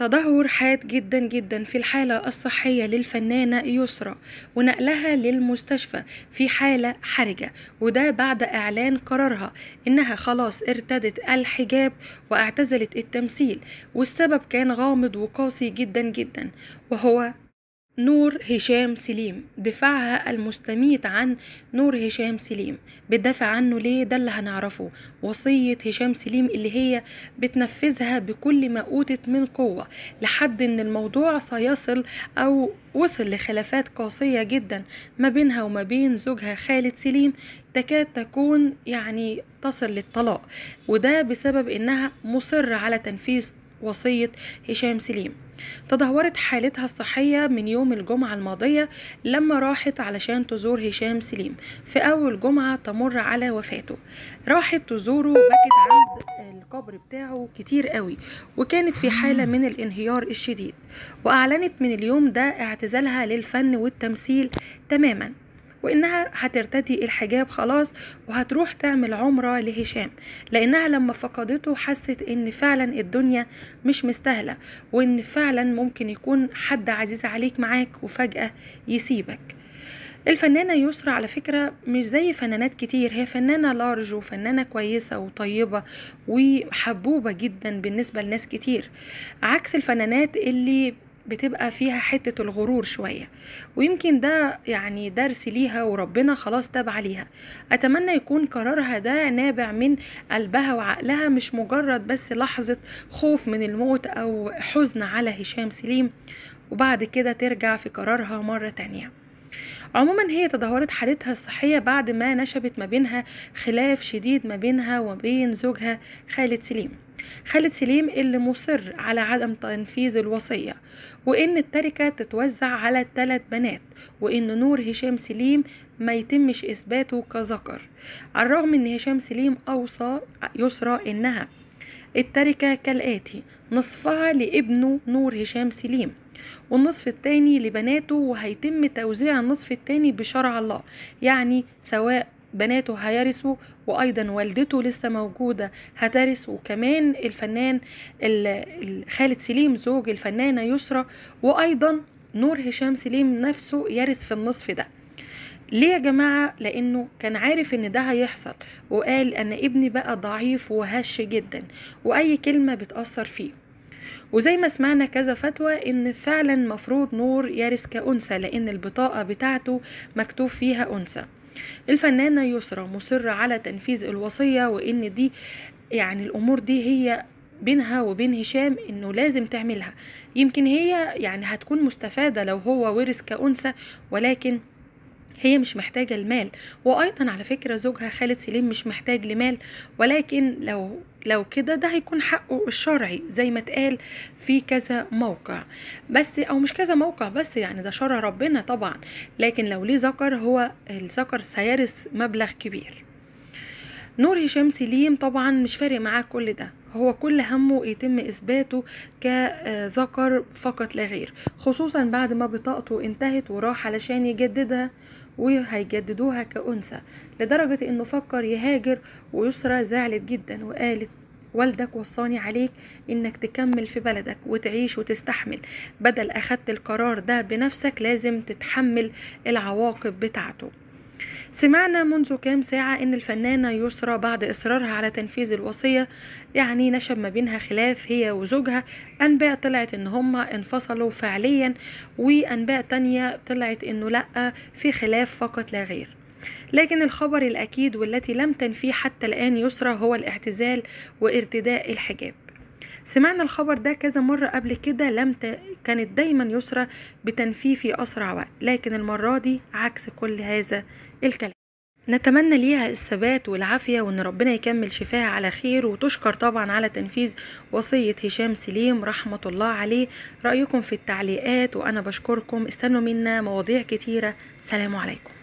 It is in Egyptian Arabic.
تدهور حاد جدا جدا في الحالة الصحية للفنانة يسرى ونقلها للمستشفى في حالة حرجة وده بعد إعلان قرارها إنها خلاص ارتدت الحجاب واعتزلت التمثيل والسبب كان غامض وقاسي جدا جدا وهو نور هشام سليم دفاعها المستميت عن نور هشام سليم بتدافع عنه ليه ده اللي هنعرفه وصية هشام سليم اللي هي بتنفذها بكل ما أوتت من قوة لحد ان الموضوع سيصل او وصل لخلافات قاسية جدا ما بينها وما بين زوجها خالد سليم تكاد تكون يعني تصل للطلاق وده بسبب انها مصرة على تنفيذ وصية هشام سليم تدهورت حالتها الصحية من يوم الجمعة الماضية لما راحت علشان تزور هشام سليم في أول جمعة تمر على وفاته راحت تزوره بكت عند القبر بتاعه كتير قوي وكانت في حالة من الانهيار الشديد وأعلنت من اليوم ده اعتزالها للفن والتمثيل تماما وانها هترتدي الحجاب خلاص وهتروح تعمل عمرة لهشام لانها لما فقدته حست ان فعلا الدنيا مش مستاهلة وان فعلا ممكن يكون حد عزيز عليك معاك وفجأة يسيبك الفنانة يسرى على فكرة مش زي فنانات كتير هي فنانة لارج وفنانة كويسة وطيبة وحبوبة جدا بالنسبة لناس كتير عكس الفنانات اللي بتبقى فيها حتة الغرور شوية ويمكن ده يعني درس ليها وربنا خلاص تاب عليها أتمنى يكون قرارها ده نابع من قلبها وعقلها مش مجرد بس لحظة خوف من الموت أو حزن على هشام سليم وبعد كده ترجع في قرارها مرة تانية عموما هي تدهورت حالتها الصحية بعد ما نشبت ما بينها خلاف شديد ما بينها وبين زوجها خالد سليم خالد سليم اللي مصر على عدم تنفيذ الوصية وإن التركة تتوزع على ثلاث بنات وإن نور هشام سليم ما يتمش إثباته كذكر على الرغم إن هشام سليم أوصى يسرى إنها التركة كالآتي نصفها لابنه نور هشام سليم والنصف التاني لبناته وهيتم توزيع النصف التاني بشرع الله يعني سواء بناته هيرثوا وايضا والدته لسه موجوده هترث وكمان الفنان خالد سليم زوج الفنانه يسرى وايضا نور هشام سليم نفسه يرث في النصف ده ليه يا جماعة؟ لأنه كان عارف إن ده هيحصل وقال أن ابني بقى ضعيف وهش جدا وأي كلمة بتأثر فيه وزي ما سمعنا كذا فتوى ان فعلا مفروض نور يرث كأنثى لان البطاقة بتاعته مكتوب فيها أنثى الفنانة يسرى مصرة على تنفيذ الوصية وان دي يعني الامور دي هي بينها وبين هشام انه لازم تعملها يمكن هي يعني هتكون مستفادة لو هو ورث كأنثى ولكن هي مش محتاجة المال وأيضا على فكرة زوجها خالد سليم مش محتاج لمال ولكن لو لو كده ده هيكون حقه الشرعي زي ما اتقال في كذا موقع بس او مش كذا موقع بس يعني ده شرع ربنا طبعا لكن لو ليه ذكر هو الذكر سيرث مبلغ كبير نور هشام سليم طبعا مش فارق معاه كل ده هو كل همه يتم اثباته كذكر فقط لا غير خصوصا بعد ما بطاقته انتهت وراح علشان يجددها وهيجددوها كأنثى لدرجة انه فكر يهاجر ويسرى زعلت جدا وقالت والدك وصاني عليك انك تكمل في بلدك وتعيش وتستحمل بدل اخدت القرار ده بنفسك لازم تتحمل العواقب بتاعته سمعنا منذ كام ساعة إن الفنانة يسرى بعد إصرارها على تنفيذ الوصية يعني نشب ما بينها خلاف هي وزوجها أنباء طلعت إن هما انفصلوا فعليا وأنباء تانية طلعت إنه لأ في خلاف فقط لا غير لكن الخبر الأكيد والتي لم تنفيه حتى الآن يسرى هو الاعتزال وارتداء الحجاب سمعنا الخبر ده كذا مرة قبل كده لم ت... كانت دايما يسرى بتنفيه في أسرع وقت لكن المرة دي عكس كل هذا الكلام نتمنى ليها الثبات والعافية وان ربنا يكمل شفاها على خير وتشكر طبعا على تنفيذ وصية هشام سليم رحمة الله عليه رأيكم في التعليقات وانا بشكركم استنوا منا مواضيع كتيرة سلام عليكم